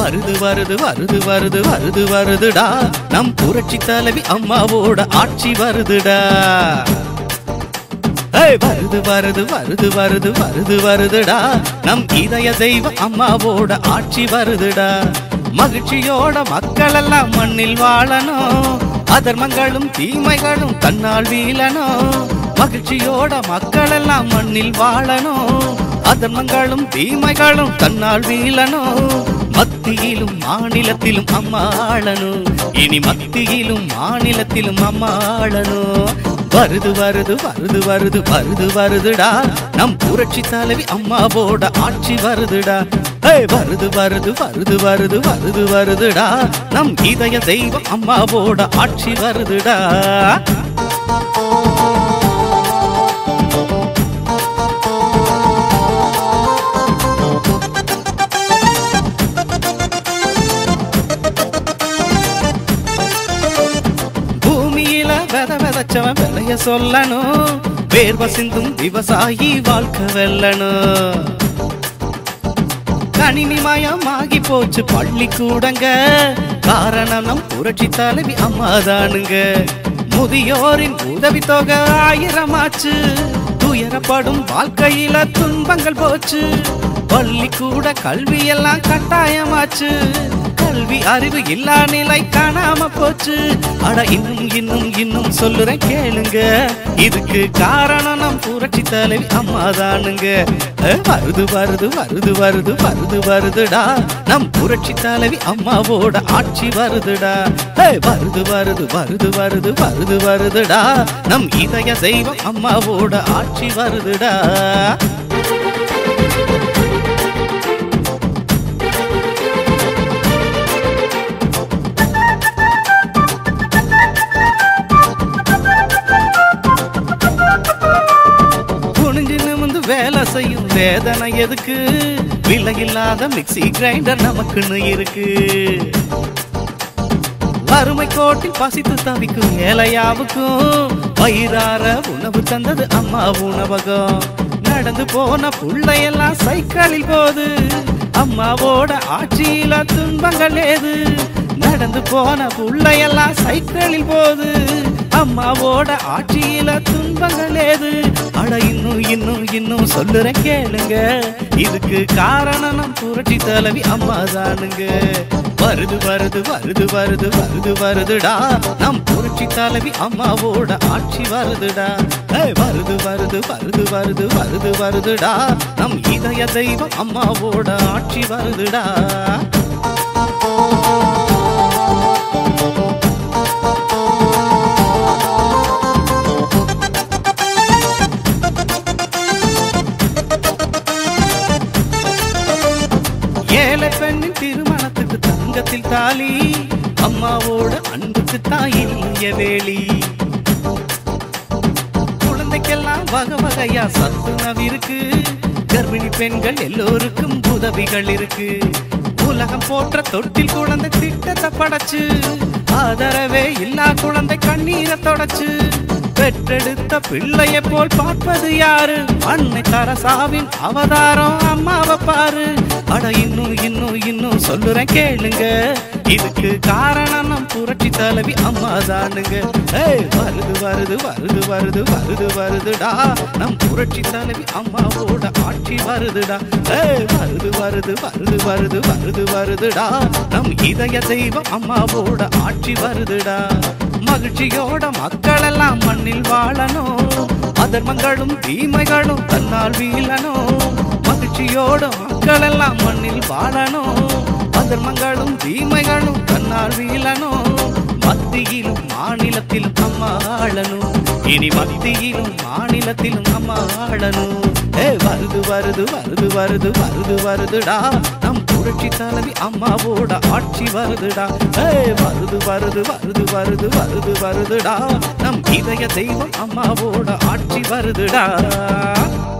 வருது வருது வருது வருது வருது வருதுடா நம் புரட்சி தலைவி அம்மாவோட ஆட்சி வருதுடா ஏய், வருது வருது வருது வருது வருது வருதுடா நம் இதய தெய்வ அம்மாவோட ஆட்சி வருதுடா மகிழ்ச்சியோட மக்கள் எல்லாம் மண்ணில் வாழணும் அதர்மங்களும் தீமைகளும் தன்னால் வீழணும் மகிழ்ச்சியோட மக்கள் எல்லாம் மண்ணில் வாழணும் அதர்மங்களும் தீமைகளும் தன்னால் வீழணும் மத்தியிலும் மாநிலத்திலும் அம்மா ஆளணும் இனி மத்தியிலும் மாநிலத்திலும் அம்மா ஆளணும் வருது வருது வருது வருது வருது வருதுடா நம் புரட்சி தலைவி அம்மாவோட ஆட்சி வருதுடா ஏய், வருது வருது வருது வருது வருது வருதுடா நம் இதய தெய்வம் அம்மாவோட ஆட்சி வருதுடா பூமியில வித விதைச்சவன் விளைய சொல்லணும் வேர்வ சிந்தும் விவசாயி வாழ்க்கை வெல்லணும் கணினி மயமாகி போச்சு பள்ளிக்கூடங்க காரணம் நம் புரட்சி தலைவி அம்மாதானுங்க முதியோரின் உதவித்தொகை ஆயிரமாச்சு துயரப்படும் வாழ்க்கையில துன்பங்கள் போச்சு பள்ளிக்கூட கல்வி எல்லாம் கட்டாயமாச்சு கல்வி அறிவு இல்லா நிலை காணாம போச்சு அட இன்னும் இன்னும் இன்னும் சொல்லுறேன் கேளுங்க இதுக்கு காரணம் நம் புரட்சி தலைவி அம்மாதானுங்க அஹ், வருது வருது வருது வருது வருது வருதுடா நம் புரட்சி தலைவி அம்மாவோட ஆட்சி வருதுடா ஏய், வருது வருது வருது வருது வருது வருதுடா நம் இதய தெய்வம் அம்மாவோட ஆட்சி வருதுடா குனிஞ்சு நிமிந்து வேலை செய்யும் வேதனை எதுக்கு விலை இல்லாத மிக்ஸி கிரைண்டர் நமக்குன்னு இருக்கு வறுமை கோட்டில் பசித்து தவிக்கும் ஏழையாவுக்கும் வயிறார உணவு தந்தது அம்மா உணவகம் நடந்து போன புள்ளையெல்லாம் சைக்கிளில் போது அம்மாவோட ஆட்சியில துன்பங்கள் ஏது நடந்து போன புள்ளையெல்லாம் சைக்கிளில் போது அம்மாவோட ஆட்சியில துன்பங்கள் ஏது அட இன்னும் இன்னும் இன்னும் சொல்லுறேன் கேளுங்க இதுக்கு காரணம் நம் புரட்சி தலைவி அம்மா தானுங்க வருது வருது வருது வருது வருது வருதுடா நம் புரட்சி தலைவி அம்மாவோட ஆட்சி வருதுடா ஏய், வருது வருது வருது வருது வருது வருதுடா நம் இதய தெய்வம் அம்மாவோட ஆட்சி வருதுடா ஏழை பெண்ணின் திருமணத்துக்கு தங்கத்தில் தாலி அம்மாவோட அன்புக்கு தாயில்லைய வேலி குழந்தைக்கெல்லாம் வகை வகையா சத்துணவு இருக்கு கர்ப்பிணி பெண்கள் எல்லோருக்கும் உதவிகள் இருக்கு உலகம் போற்ற தொட்டில் குழந்தை திட்டத்தை படைச்சு ஆதரவே இல்லா குழந்தை கண்ணீரை தொடச்சு பெற்றெடுத்த பிள்ளைய போல் பார்ப்பது யாரு அன்னை தரசாவின் அவதாரம் அம்மாவை பாரு அட இன்னும் இன்னும் இன்னும் சொல்லுறேன் கேளுங்க இதுக்கு காரணம் நம் புரட்சி தலைவி அம்மா தானுங்க ஏய் வருது வருது வருது வருது வருது வருதுடா நம் புரட்சி தலைவி அம்மாவோட ஆட்சி வருதுடா ஏய் வருது வருது வருது வருது வருது வருதுடா நம் இதய தெய்வம் அம்மாவோட ஆட்சி வருதுடா மகிழ்ச்சியோட மக்கள் எல்லாம் மண்ணில் வாழணும் அதர்மங்களும் தீமைகளும் தன்னால் வீழணும் மகிழ்ச்சியோட மக்கள் எல்லாம் மண்ணில் வாழணும் அதர்மங்களும் தீமைகளும் தன்னால் வீழணும் மத்தியிலும் மாநிலத்திலும் அம்மா ஆளணும் இனி மத்தியிலும் மாநிலத்திலும் அம்மா ஆளணும் ஏ வருது வருது வருது வருது வருது வருதுடா நம் புரட்சி தலைவி அம்மாவோட ஆட்சி வருதுடா ஏ வருது வருது வருது வருது வருது வருதுடா நம் இதய தெய்வம் அம்மாவோட ஆட்சி வருதுடா